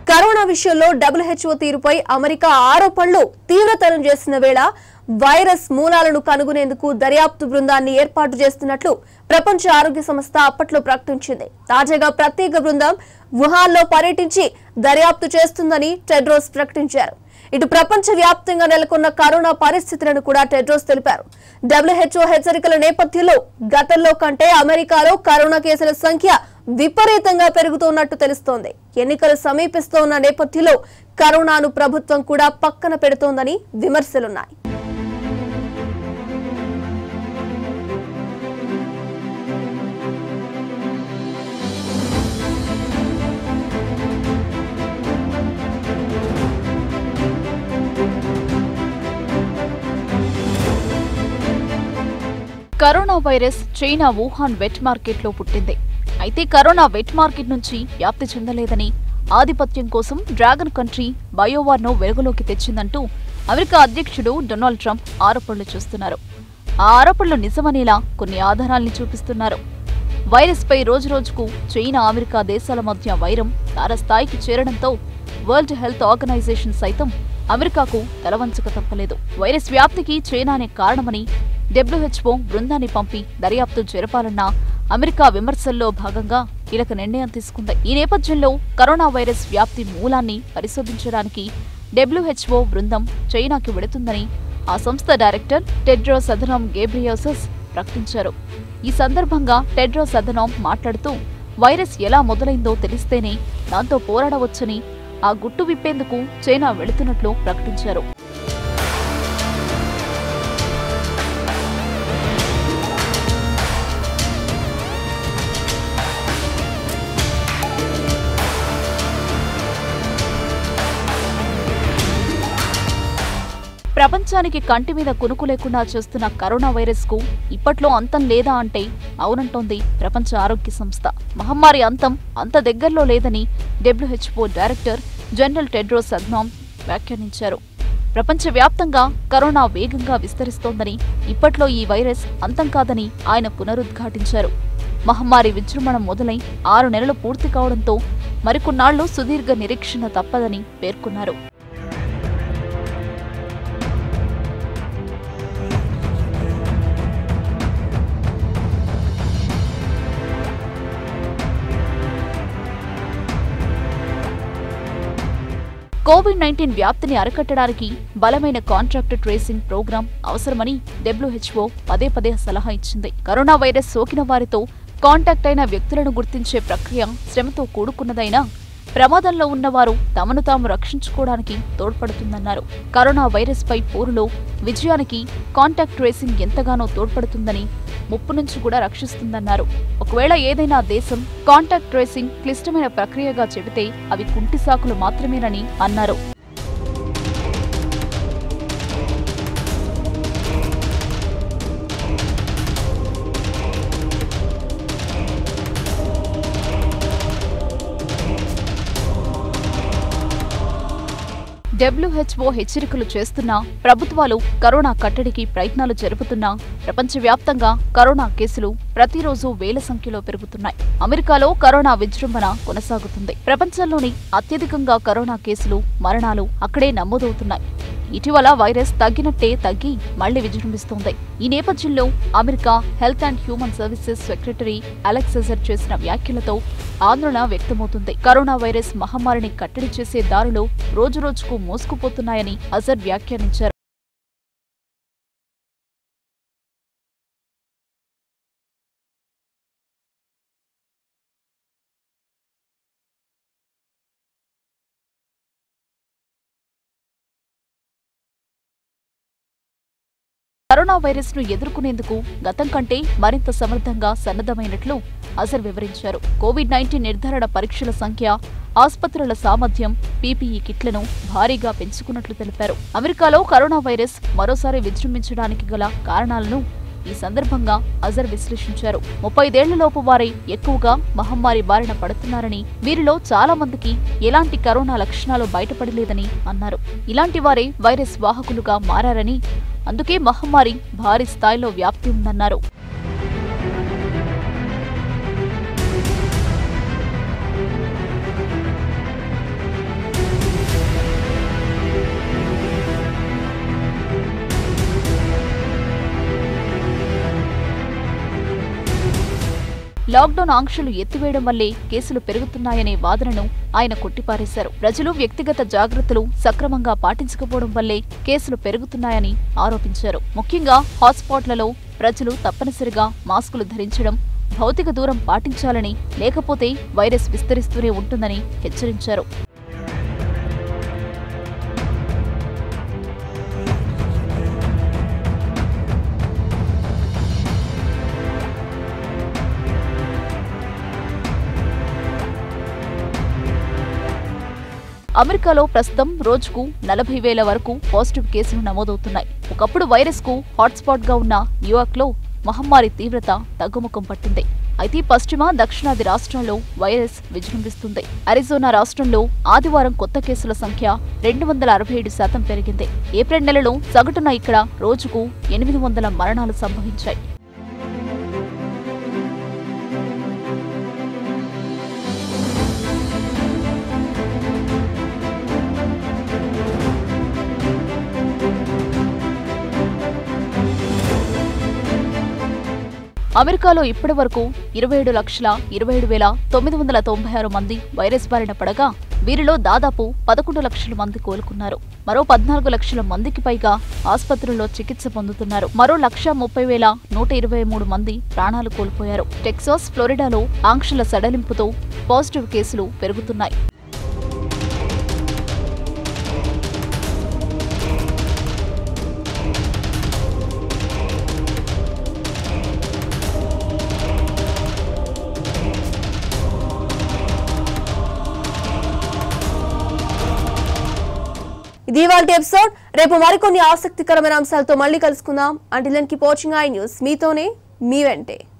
corona విషయంలో WHO తీరుపై America ఆరోపణలు తీవ్రతరం చేసిన వేళ వైరస్ మూలాలను కనుగొనేందుకు దర్యాప్తు బృందాన్ని ఏర్పాటు చేస్తున్నట్లు ప్రపంచ ఆరోగ్య సంస్థ అప్పట్లో ప్రకటించింది తాజాగా ప్రత్యేక బృందం వుహాన్లో పర్యటించి దర్యాప్తు చేస్తుందని టెడ్రోస్ ప్రకటించారు ఇటు ప్రపంచ వ్యాప్తంగా నెలకొన్న కరోనా పరిస్థితులను కూడా టెడ్రోస్ తెలిపారు డబ్ల్యూహెచ్ఓ హెచ్చరికల నేపథ్యంలో గతంలో కంటే అమెరికాలో కరోనా కేసుల సంఖ్య విపరీతంగా పెరుగుతున్నట్టు తెలుస్తోంది ఎన్నికలు సమీపిస్తోన్న నేపథ్యంలో కరోనాను ప్రభుత్వం కూడా పక్కన పెడుతోందని విమర్శలున్నాయి corona virus China Wuhan wet మార్కెట్లో పుట్టింది అయితే కరోనా వెట్ మార్కెట్ నుంచి వ్యాప్తి చెందలేదని ఆధిపత్యం కోసం డ్రాగన్ కంట్రీ బయోవార్ను వెలుగులోకి తెచ్చిందంటూ అమెరికా అధ్యక్షుడు డొనాల్డ్ ట్రంప్ ఆరోపణలు చేస్తున్నారు ఆ ఆరోపణలు నిజమనేలా కొన్ని ఆధారాల్ని చూపిస్తున్నారు వైరస్ పై రోజురోజుకు చైనా అమెరికా దేశాల మధ్య వైరం తారస్థాయికి చేరడంతో వరల్డ్ హెల్త్ ఆర్గనైజేషన్ సైతం అమెరికాకు తలవంచక తప్పలేదు వైరస్ వ్యాప్తికి చైనానే కారణమని డబ్ల్యూహెచ్ఓ బృందాన్ని పంపి దర్యాప్తు జరపాలన్న అమెరికా విమర్శల్లో భాగంగా కీలక నిర్ణయం తీసుకుంది ఈ నేపథ్యంలో కరోనా వైరస్ వ్యాప్తి మూలాన్ని పరిశోధించడానికి డబ్ల్యూహెచ్ఓ బృందం చైనాకి వెళుతుందని ఆ సంస్థ డైరెక్టర్ టెడ్రోస్ అధనం గేబ్రియోసస్ ప్రకటించారు ఈ సందర్భంగా టెడ్రోస్ అధనం మాట్లాడుతూ వైరస్ ఎలా మొదలైందో తెలిస్తేనే దాంతో పోరాడవచ్చని ఆ గుట్టు విప్పేందుకు చైనా వెళుతున్నట్లు ప్రకటించారు ప్రపంచానికి కంటి మీద కునుకు లేకుండా చేస్తున్న కరోనా వైరస్ కు ఇప్పట్లో అంతం లేదా అంటే అవునంటోంది ప్రపంచ ఆరోగ్య సంస్థ మహమ్మారి అంతం అంత దగ్గరలో లేదని WHO director general Tedros Adhanom వ్యాఖ్యానించారు ప్రపంచవ్యాప్తంగా కరోనా వేగంగా విస్తరిస్తోందని ఇప్పట్లో ఈ వైరస్ అంతం కాదని ఆయన పునరుద్ఘాటించారు మహమ్మారి విజృంభణం మొదలై ఆరు నెలలు పూర్తి కావడంతో మరికొన్నాళ్లు సుదీర్ఘ నిరీక్షణ తప్పదని పేర్కొన్నారు కోవిడ్ నైన్టీన్ వ్యాప్తిని అరికట్టడానికి బలమైన కాంట్రాక్ట్ ట్రేసింగ్ ప్రోగ్రాం అవసరమని డబ్ల్యూహెచ్ఓ పదే పదే సలహా ఇచ్చింది కరోనా వైరస్ సోకిన వారితో కాంటాక్ట్ అయిన వ్యక్తులను గుర్తించే ప్రక్రియ శ్రమతో కూడుకున్నదైనా ప్రమాదంలో ఉన్నవారు తమను తాము రక్షించుకోవడానికి తోడ్పడుతుందన్నారు కరోనా వైరస్ పై పోరులో విజయానికి కాంటాక్ట్ ట్రేసింగ్ ఎంతగానో తోడ్పడుతుందని ముప్పు నుంచి కూడా రక్షిస్తుందన్నారు ఒకవేళ ఏదైనా దేశం కాంటాక్ట్ ట్రేసింగ్ క్లిష్టమైన ప్రక్రియగా చెబితే అవి కుంటి సాకులు మాత్రమేనని అన్నారు డబ్ల్యూహెచ్ఓ హెచ్చరికలు చేస్తున్నా ప్రభుత్వాలు కరోనా కట్టడికి ప్రయత్నాలు జరుపుతున్నా ప్రపంచవ్యాప్తంగా కరోనా కేసులు ప్రతిరోజు వేల సంఖ్యలో పెరుగుతున్నాయి అమెరికాలో కరోనా విజృంభణ కొనసాగుతుంది ప్రపంచంలోని అత్యధికంగా కరోనా కేసులు మరణాలు అక్కడే నమోదవుతున్నాయి ఇటీవల వైరస్ తగ్గినట్టే తగ్గి మళ్లీ విజృంభిస్తోంది ఈ నేపథ్యంలో America health and human services secretary Alex Azar చేసిన వ్యాఖ్యలతో ఆందోళన వ్యక్తమవుతుంది కరోనా వైరస్ మహమ్మారిని కట్టడి చేసే దారులు రోజురోజుకు మోసుకుపోతున్నాయని అజర్ వ్యాఖ్యానించారు కరోనా వైరస్ ను ఎదుర్కొనేందుకు గతం కంటే మరింత సమర్థంగా సన్నద్ధమైనట్లు అజర్ వివరించారు కోవిడ్ నైన్టీన్ నిర్ధారణ పరీక్షల సంఖ్య ఆసుపత్రుల సామర్థ్యం పీపీఈ కిట్లను భారీగా పెంచుకున్నట్లు తెలిపారు అమెరికాలో కరోనా వైరస్ మరోసారి విజృంభించడానికి గల కారణాలను ఈ సందర్భంగా అజర్ విశ్లేషించారు ముప్పైదేళ్లలోపు వారే ఎక్కువగా మహమ్మారి బారిన పడుతున్నారని వీరిలో చాలా మందికి ఎలాంటి కరోనా లక్షణాలు బయటపడలేదని అన్నారు ఇలాంటి వారే వైరస్ వాహకులుగా మారారని అందుకే మహమ్మారి భారీ స్థాయిలో వ్యాప్తి ఉందన్నారు లాక్డౌన్ ఆంక్షలు ఎత్తివేయడం వల్లే కేసులు పెరుగుతున్నాయనే వాదనను ఆయన కొట్టిపారేశారు ప్రజలు వ్యక్తిగత జాగ్రత్తలు సక్రమంగా పాటించకపోవడం వల్లే కేసులు పెరుగుతున్నాయని ఆరోపించారు ముఖ్యంగా హాట్స్పాట్లలో ప్రజలు తప్పనిసరిగా మాస్కులు ధరించడం భౌతిక దూరం పాటించాలని లేకపోతే వైరస్ విస్తరిస్తూనే ఉంటుందని హెచ్చరించారు అమెరికాలో ప్రస్తుతం రోజుకు నలభై వేల వరకు పాజిటివ్ కేసులు నమోదవుతున్నాయి ఒకప్పుడు వైరస్ కు హాట్స్పాట్ గా ఉన్న న్యూయార్క్ లో మహమ్మారి తీవ్రత తగ్గుముఖం పట్టింది అయితే పశ్చిమ దక్షిణాది రాష్ట్రాల్లో వైరస్ విజృంభిస్తుంది అరిజోనా రాష్ట్రంలో ఆదివారం కొత్త కేసుల సంఖ్య రెండు వందల అరవై ఏడు శాతం పెరిగింది ఏప్రిల్ నెలలో సగటున ఇక్కడ రోజుకు ఎనిమిది వందల మరణాలు సంభవించాయి అమెరికాలో ఇప్పటి వరకు ఇరవై ఏడు లక్షల ఇరవై ఏడు వేల తొమ్మిది వందల తొంభై ఆరు మంది వైరస్ బారిన పడగా వీరిలో దాదాపు పదకొండు లక్షల మంది కోలుకున్నారు మరో పద్నాలుగు లక్షల మందికి పైగా ఆసుపత్రుల్లో చికిత్స పొందుతున్నారు మరో లక్ష ముప్పై వేల నూట ఇరవై మూడు మంది ప్రాణాలు కోల్పోయారు టెక్సాస్ ఫ్లోరిడాలో ఆంక్షల సడలింపుతో పాజిటివ్ కేసులు పెరుగుతున్నాయి ఇది ఇవాళ ఎపిసోడ్ రేపు మరికొన్ని ఆసక్తికరమైన అంశాలతో మళ్ళీ కలుసుకుందాం అంటే కీప్ వాచింగ్ ఐ న్యూస్ మీతోనే మీ వెంటే